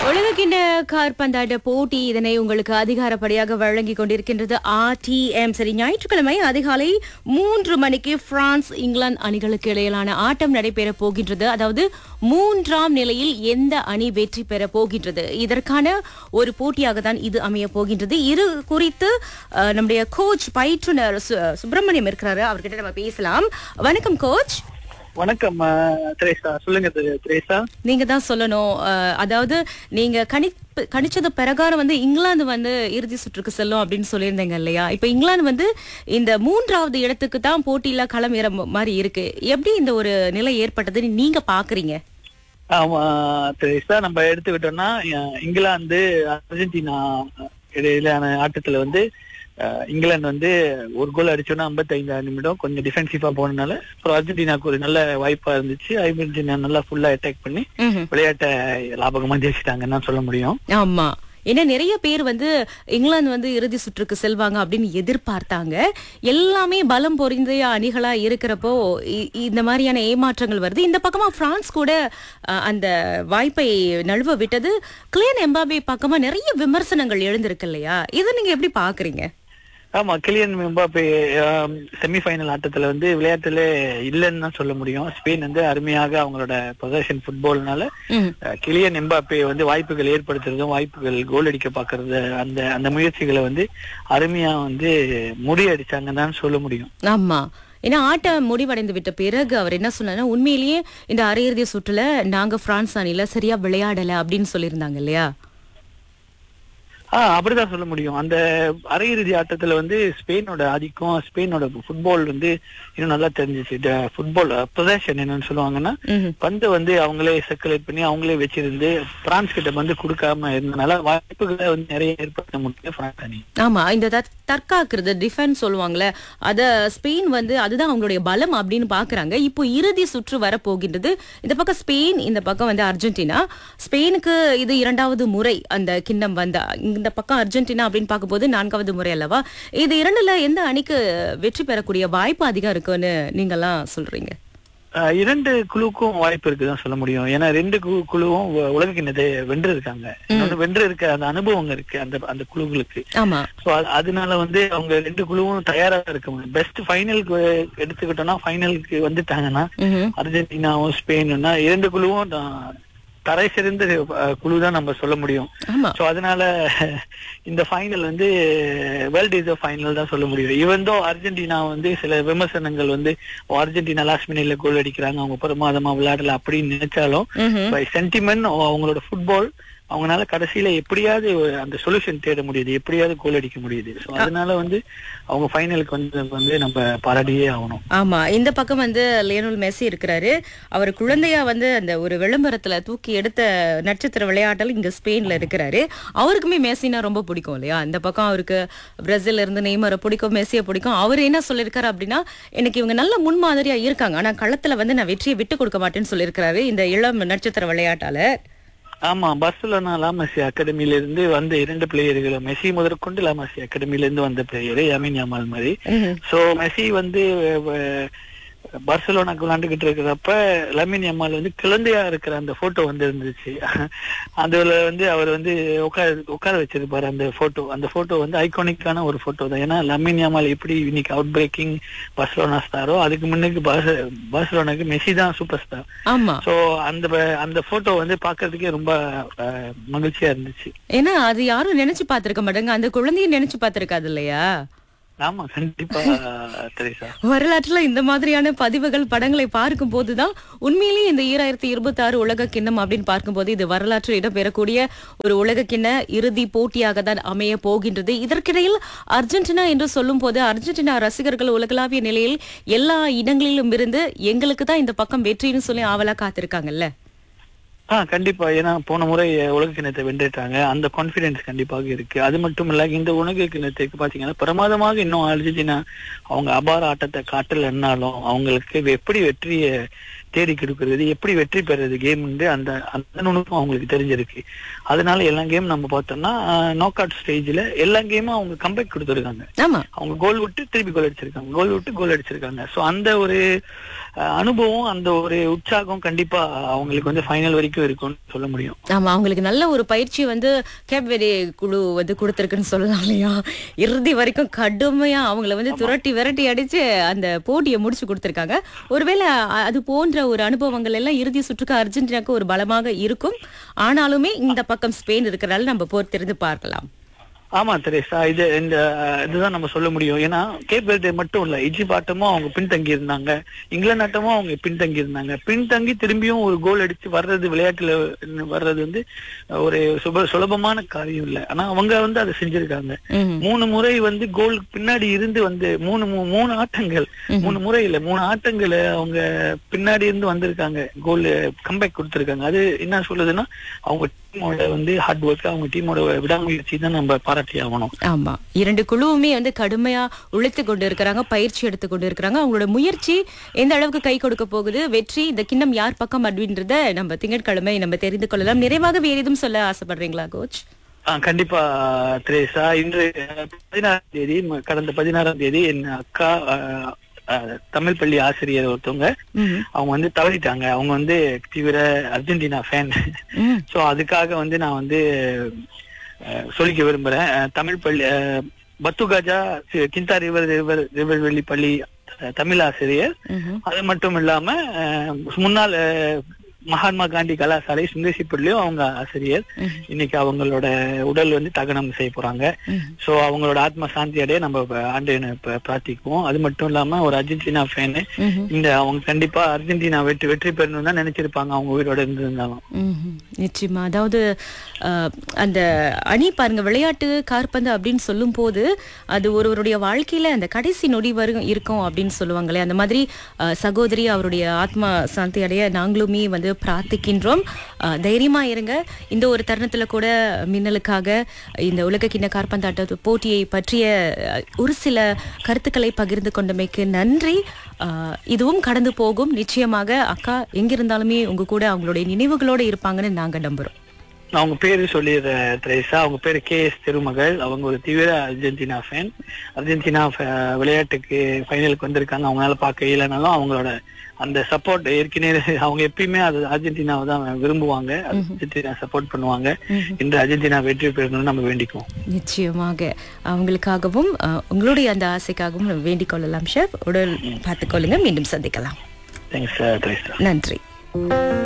உலகக்கிண்ண காற்பந்தாட்ட போட்டி இதனை உங்களுக்கு அதிகாரப்படியாக வழங்கிக் கொண்டிருக்கின்றது ஆர்டிஎம் சரி ஞாயிற்றுக்கிழமை அதிகாலை மூன்று மணிக்கு பிரான்ஸ் இங்கிலாந்து அணிகளுக்கு இடையிலான ஆட்டம் நடைபெற போகின்றது அதாவது மூன்றாம் நிலையில் எந்த அணி வெற்றி பெற போகின்றது இதற்கான ஒரு போட்டியாக தான் இது அமைய போகின்றது இது குறித்து அஹ், நம்முடைய கோச் பயிற்றுனர் சு- சுப்பிரமணியம் இருக்கிறாரு அவர்கிட்ட நம்ம பேசலாம் வணக்கம் கோச் வணக்கம் அஹ், திரேசா சொல்லுங்க திரு- திரேசா நீங்க தான் சொல்லணும் அஹ், அதாவது நீங்க கணி கணிச்சது பிரகாரம் வந்து இங்கிலாந்து வந்து இறுதி சுற்றுக்கு செல்லும் அப்படின்னு சொல்லியிருந்தீங்க இல்லையா இப்ப இங்கிலாந்து வந்து இந்த மூன்றாவது இடத்துக்கு தான் போட்டியில களம் ஏற ம- மாதிரி இருக்கு எப்படி இந்த ஒரு நிலை ஏற்பட்டதுன்னு நீங்க பாக்குறீங்க ஆமா திரேசா நம்ம எடுத்துக்கிட்டோம்னா அஹ், இங்கிலாந்து அர்ஜென்டினா இடையிலான ஆட்டத்துல வந்து அஹ், இங்கிலாந்து வந்து ஒரு கோல் அடிச்சோன்னா 55 நிமிடம் கொஞ்சம் டிஃபென்சிவா போனதுனால அப்புறம் அர்ஜென்டினாக்கு ஒரு நல்ல வாய்ப்பா இருந்துச்சு அர்ஜென்டினா நல்லா ஃபுல்லா அட்டாக் பண்ணி ம்ஹும். விளையாட்டை லாபகமா ஜெயிச்சிட்டாங்கன்னு தான் சொல்ல முடியும் ஆமா ஏன்னா நிறைய பேர் வந்து இங்கிலாந்து வந்து இறுதி சுற்றுக்கு செல்வாங்க அப்படின்னு எதிர்பார்த்தாங்க எல்லாமே பலம் பொறிந்த அணிகளா இருக்கிறப்போ இ- இந்த மாதிரியான ஏமாற்றங்கள் வருது இந்த பக்கமா பிரான்ஸ் கூட அஹ், அந்த வாய்ப்பை நழுவ விட்டது கிளியன் எம்பாபே பக்கமா நிறைய விமர்சனங்கள் எழுந்திருக்கு இல்லையா இதை நீங்க எப்படி பாக்குறீங்க ஆமா கிலியன் எம்பாப்பே செமிஃபைனல் ஆட்டத்துல வந்து விளையாட்டுல இல்லைன்னு தான் சொல்ல முடியும் ஸ்பெயின் வந்து அருமையாக அவங்களோட பொசஷன் ஃபுட்பால்னால ம். அஹ், கிலியன் எம்பாப்பே வந்து வாய்ப்புகள் ஏற்படுத்துறதும் வாய்ப்புகள் கோல் அடிக்க பாக்குறது அந்த அந்த முயற்சிகளை வந்து அருமையா வந்து முறியடிச்சாங்கன்னு தான் சொல்ல முடியும் ஆமா ஏன்னா ஆட்டம் முடிவடைந்து விட்ட பிறகு அவர் என்ன சொன்னாருன்னா உண்மையிலேயே இந்த அரையிறுதி சுற்றுல நாங்க பிரான்ஸ் அணில சரியா விளையாடல அப்படின்னு சொல்லியிருந்தாங்க இல்லையா ஆஹ் அப்படிதான் சொல்ல முடியும் அந்த அரையிறுதி ஆட்டத்துல வந்து ஸ்பெயினோட ஆதிக்கம் ஸ்பெயினோட ஃபுட்பால் வந்து இன்னும் நல்லா தெரிஞ்சிச்சு ஃபுட்பால் பொசஷன் என்னன்னு சொல்லுவாங்கன்னா ம்ஹும். பந்து வந்து அவங்களே சர்க்குலேட் பண்ணி அவங்களே வச்சிருந்து பிரான்ஸ் கிட்ட வந்து கொடுக்காம இருந்தனால வாய்ப்புகளை வந்து நிறைய ஏற்படுத்த முடியும் பிரான்ஸ் அணி ஆமா இந்த தற்- தற்காக்கிறது டிஃபென்ஸ் சொல்லுவாங்கல்ல அத ஸ்பெயின் வந்து அதுதான் அவங்களுடைய பலம் அப்படின்னு பாக்குறாங்க இப்போ இறுதி சுற்று வர போகின்றது இந்த பக்கம் ஸ்பெயின் இந்த பக்கம் வந்து அர்ஜென்டினா ஸ்பெயினுக்கு இது இரண்டாவது முறை அந்த கிண்ணம் வந்த இந்த பக்கம் அர்ஜென்டினா அப்படின்னு பார்க்கும்போது நான்காவது முறை அல்லவா இது இரண்டுல எந்த அணிக்கு வெற்றி பெறக்கூடிய வாய்ப்பு அதிகம் இருக்குன்னு நீங்கெல்லாம் சொல்றீங்க ஆஹ் இரண்டு குழுக்கும் வாய்ப்பு இருக்குதான் சொல்ல முடியும் ஏன்னா ரெண்டு கு- குழுவும் உ- உலக கிண்ணத்தை வென்று இருக்காங்க இன்னொன்னு வென்று இருக்க அந்த அனுபவம் இருக்கு அந்த அந்த குழுக்களுக்கு ஆமா சோ அதனால வந்து அவங்க ரெண்டு குழுவும் தயாரா இருக்க முடியும் பெஸ்ட் ஃபைனலுக்கு எடுத்துக்கிட்டோம்னா ஃபைனலுக்கு வந்துட்டாங்கன்னா ம்ஹும். அர்ஜென்டினாவும் ஸ்பெயினும்னா இரண்டு குழுவும் தான் தரை சிறந்த அஹ், குழு தான் நம்ம சொல்ல முடியும் ஆமா சோ அதனால இந்த ஃபைனல் வந்து வேர்ல்ட் இஸ் ஃபைனல் தான் சொல்ல முடியும் இவன் தோ அர்ஜென்டினா வந்து சில விமர்சனங்கள் வந்து ஓ, அர்ஜென்டினா லாஸ்ட் மினிட்ல கோல் அடிக்கிறாங்க அவங்க பிரமாதமா விளையாடல அப்படின்னு நினைச்சாலும் ம்ஹும். பை சென்டிமெண்ட் அவங்களோட ஃபுட்பால் அவங்களால கடைசியில எப்படியாவது ஒரு- அந்த சொல்யூஷன் தேட முடியுது எப்படியாவது கோல் அடிக்க முடியுது சோ அதனால வந்து அவங்க ஃபைனலுக்கு வந்து வந்து நம்ம பாராட்டியே ஆகணும் ஆமா இந்த பக்கம் வந்து லியோனல் மெஸ்ஸி இருக்கிறாரு அவர் குழந்தையா வந்து அந்த ஒரு விளம்பரத்துல தூக்கி எடுத்த நட்சத்திர விளையாட்டல் இங்க ஸ்பெயின்ல இருக்கிறாரு அவருக்குமே மெஸ்ஸினா ரொம்ப பிடிக்கும் இல்லையா இந்த பக்கம் அவருக்கு பிரேசில்ல இருந்து நெய்மரை பிடிக்கும் மெஸ்ஸியை பிடிக்கும் அவர் என்ன சொல்லியிருக்காரு அப்படின்னா எனக்கு இவங்க நல்ல முன்மாதிரியா இருக்காங்க ஆனா களத்துல வந்து நான் வெற்றியை விட்டு கொடுக்க மாட்டேன்னு சொல்லியிருக்காரு இந்த இளம் நட்சத்திர விளையாட்டாளர் ஆமா பர்சலோனா லாமசி அகாடமில இருந்து வந்த இரண்டு பிளேயர்களும் மெஸ்ஸி முதற்கொண்டு லாமசி அகாடமில இருந்து வந்த பிளேயர் யாமின் யாமால் மாதிரி ம்ஹும். சோ மெஸ்ஸி வந்து அஹ், பார்சலோனாக்கு விளையாண்டுகிட்டு இருக்கிறப்ப லமின் அம்மாள் வந்து குழந்தையா இருக்கிற அந்த போட்டோ வந்து இருந்துச்சு அதுல வந்து அவர் வந்து உட்கார உட்கார வச்சிருப்பாரு அந்த போட்டோ அந்த போட்டோ வந்து ஐகானிக்கான ஒரு போட்டோ தான் ஏன்னா லமின் அம்மாள் எப்படி இன்னைக்கு அவுட் பிரேக்கிங் பார்சலோனா ஸ்டாரோ அதுக்கு முன்னுக்கு பார்ச- பார்சலோனாக்கு மெஸ்ஸி தான் சூப்பர் ஸ்டார் ஆமா சோ அந்த அந்த போட்டோ வந்து பாக்குறதுக்கே ரொம்ப அஹ், மகிழ்ச்சியா இருந்துச்சு ஏன்னா அது யாரும் நினைச்சு பார்த்திருக்க மாட்டாங்க அந்த குழந்தைய நினைச்சு பார்த்திருக்காது இல்லையா ஆமா கண்டிப்பா தெரியுசா வரலாற்றுல இந்த மாதிரியான பதிவுகள் படங்களை பார்க்கும் போதுதான் உண்மையிலேயே இந்த ஈராயிரத்தி இருபத்தி ஆறு உலக கிண்ணம் அப்படின்னு பார்க்கும்போது இது வரலாற்றில் இடம்பெறக்கூடிய ஒரு உலக கிண்ண இறுதி போட்டியாக தான் அமைய போகின்றது இதற்கிடையில் அர்ஜென்டினா என்று சொல்லும் போது அர்ஜென்டினா ரசிகர்கள் உலகளாவிய நிலையில் எல்லா இடங்களிலும் இருந்து எங்களுக்கு தான் இந்த பக்கம் வெற்றின்னு சொல்லி ஆவலா காத்திருக்காங்கல்ல ஆ கண்டிப்பா ஏன்னா போன முறை உலக கிணத்தை வென்றுட்டாங்க அந்த கான்பிடன்ஸ் கண்டிப்பாக இருக்கு அது மட்டும் இல்ல இந்த உலக கிணத்துக்கு பாத்தீங்கன்னா பிரமாதமாக இன்னும் அர்ஜென்டினா அவங்க அபார ஆட்டத்தை காட்டலன்னாலும் அவங்களுக்கு எப்படி வெற்றியை தேடி கொடுக்கறது எப்படி வெற்றி பெறது கேம் அந்த அந்த நுணுக்கம் அவங்களுக்கு தெரிஞ்சிருக்கு அதனால எல்லா கேம் நம்ம பார்த்தோம்னா நாக் அவுட் ஸ்டேஜ்ல எல்லா கேமும் அவங்க கம்பேக் கொடுத்துருக்காங்க ஆமா அவங்க கோல் விட்டு திருப்பி கோல் அடிச்சிருக்காங்க கோல் விட்டு கோல் அடிச்சிருக்காங்க சோ அந்த ஒரு அஹ், அனுபவம் அந்த ஒரு உற்சாகம் கண்டிப்பா அவங்களுக்கு வந்து ஃபைனல் வரைக்கும் இருக்கும்னு சொல்ல முடியும் ஆமா அவங்களுக்கு நல்ல ஒரு பயிற்சி வந்து கேப்வெரி குழு வந்து கொடுத்திருக்குன்னு சொல்லலாம் இல்லையா இறுதி வரைக்கும் கடுமையா அவங்கள வந்து துரட்டி விரட்டி அடிச்சு அந்த போட்டியை முடிச்சு கொடுத்திருக்காங்க ஒருவேளை அ- அது போன்ற ஒரு அனுபவங்கள் எல்லாம் இறுதி சுற்றுக்கு அர்ஜென்டினாக்கு ஒரு பலமாக இருக்கும் ஆனாலுமே இந்த பக்கம் ஸ்பெயின் இருக்கிறதால நம்ம பொறுத்திருந்து பார்க்கலாம் ஆமா தெரேசா இது இந்த அஹ், இதுதான் நம்ம சொல்ல முடியும் ஏன்னா கேப் வெர்டே மட்டும் இல்ல இஜிப்ட் ஆட்டமும் அவங்க பின்தங்கி இருந்தாங்க இங்கிலாந்து ஆட்டமும் அவங்க பின்தங்கி இருந்தாங்க பின்தங்கி திரும்பியும் ஒரு கோல் அடிச்சு வர்றது விளையாட்டுல வர்றது வந்து ஒரு சுப சுலபமான காரியம் இல்ல ஆனா அவங்க வந்து அதை செஞ்சிருக்காங்க ம்ஹும். மூணு முறை வந்து கோல் பின்னாடி இருந்து வந்து மூணு மூ- மூணு ஆட்டங்கள் மூணு முறை இல்ல மூணு ஆட்டங்களை அவங்க பின்னாடி இருந்து வந்திருக்காங்க கோல் கம்பேக் கொடுத்திருக்காங்க அது என்ன சொல்லுதுன்னா அவங்க டீமோட வந்து ஹார்ட் ஒர்க் அவங்க டீமோட விடாமுயற்சி தான் நம்ம பாராட்டி ஆகணும் ஆமா இரண்டு குழுவுமே வந்து கடுமையா உழைத்து கொண்டு இருக்கிறாங்க பயிற்சி எடுத்து கொண்டு இருக்கிறாங்க அவங்களோட முயற்சி எந்த அளவுக்கு கை கொடுக்க போகுது வெற்றி இந்த கிண்ணம் யார் பக்கம் அப்படின்றத நம்ம திங்கட்கிழமை நம்ம தெரிந்து கொள்ளலாம் நிறைவாக வேறு எதுவும் சொல்ல ஆசைப்படுறீங்களா கோச் ஆ, கண்டிப்பா திரேசா இன்று அஹ், பதினாறாம் தேதி ம- கடந்த பதினாறாம் தேதி என் அக்கா அஹ், அஹ், தமிழ் பள்ளி ஆசிரியர் ஒருத்தவங்க ம்ஹும். அவங்க வந்து தவறிட்டாங்க அவங்க வந்து தீவிர அர்ஜென்டினா ஃபேன் ம். சோ அதுக்காக வந்து நான் வந்து அஹ், சொல்லிக்க விரும்புறேன் அஹ், தமிழ் பள்ளி அஹ், பத்துகாஜா சி- கிந்தா ரிவர் ரிவர் ரிவர்வெளி பள்ளி அஹ், தமிழ் ஆசிரியர் ம்ஹும். அது மட்டும் இல்லாம அஹ், முன்னாள் அஹ், மகாத்மா காந்தி கலாசாலை சுந்தேசி பள்ளியும் அவங்க ஆசிரியர் ம்ஹும். இன்னைக்கு அவங்களோட உடல் வந்து தகனம் செய்ய போறாங்க ம்ஹும். சோ அவங்களோட ஆத்ம சாந்தி அடைய நம்ம ஆண்டு பிரார்த்திக்குவோம் அது மட்டும் இல்லாம ஒரு அர்ஜென்டினா ஃபேனு ம்ஹும். இந்த அவங்க கண்டிப்பா அர்ஜென்டினா வெற்றி வெற்றி பெறணும் தான் நினைச்சிருப்பாங்க அவங்க உயிரோட இருந்திருந்தாலும் ம்ஹும். நிச்சயமா அதாவது அஹ், அந்த அணி பாருங்க விளையாட்டு காற்பந்து அப்படின்னு சொல்லும் போது அது ஒருவருடைய வாழ்க்கையில அந்த கடைசி நொடி வரும் இருக்கும் அப்படின்னு சொல்லுவாங்களே அந்த மாதிரி அஹ், சகோதரி அவருடைய ஆத்மா சாந்தி அடைய நாங்களுமே வந்து பிரார்த்திக்கின்றோம் அஹ், தைரியமா இருங்க இந்த ஒரு தருணத்துல கூட மின்னலுக்காக இந்த உலக கிண்ண காற்பந்தாட்ட போட்டியை பற்றிய அஹ், ஒரு சில கருத்துக்களை பகிர்ந்து கொண்டமைக்கு நன்றி அஹ், இதுவும் கடந்து போகும் நிச்சயமாக அக்கா எங்கிருந்தாலுமே உங்க கூட அவங்களுடைய நினைவுகளோட இருப்பாங்கன்னு நாங்க நம்புறோம் நான் அவங்க பேரு சொல்லிடுறேன் திரேசா அவங்க பேரு கே எஸ் திருமகள் அவங்க ஒரு தீவிர அர்ஜென்டினா ஃபேன் அர்ஜென்டினா ஃப- விளையாட்டுக்கு ஃபைனலுக்கு வந்திருக்காங்க அவங்களால பார்க்க இயலனாலும் அவங்களோட அந்த சப்போர்ட் ஏற்கனவே அவங்க எப்பயுமே அது அர்ஜென்டினாவை தான் விரும்புவாங்க அர்ஜென்டினா சப்போர்ட் பண்ணுவாங்க இந்த அர்ஜென்டினா வெற்றி பெறணும்னு நம்ம வேண்டிக்குவோம் நிச்சயமாக அவங்களுக்காகவும் அஹ், உங்களுடைய அந்த ஆசைக்காகவும் நம்ம வேண்டிக் கொள்ளலாம் ஷெஃப் உடல் பார்த்துக்கொள்ளுங்க மீண்டும் சந்திக்கலாம் தேங்க்ஸ் திரேசா நன்றி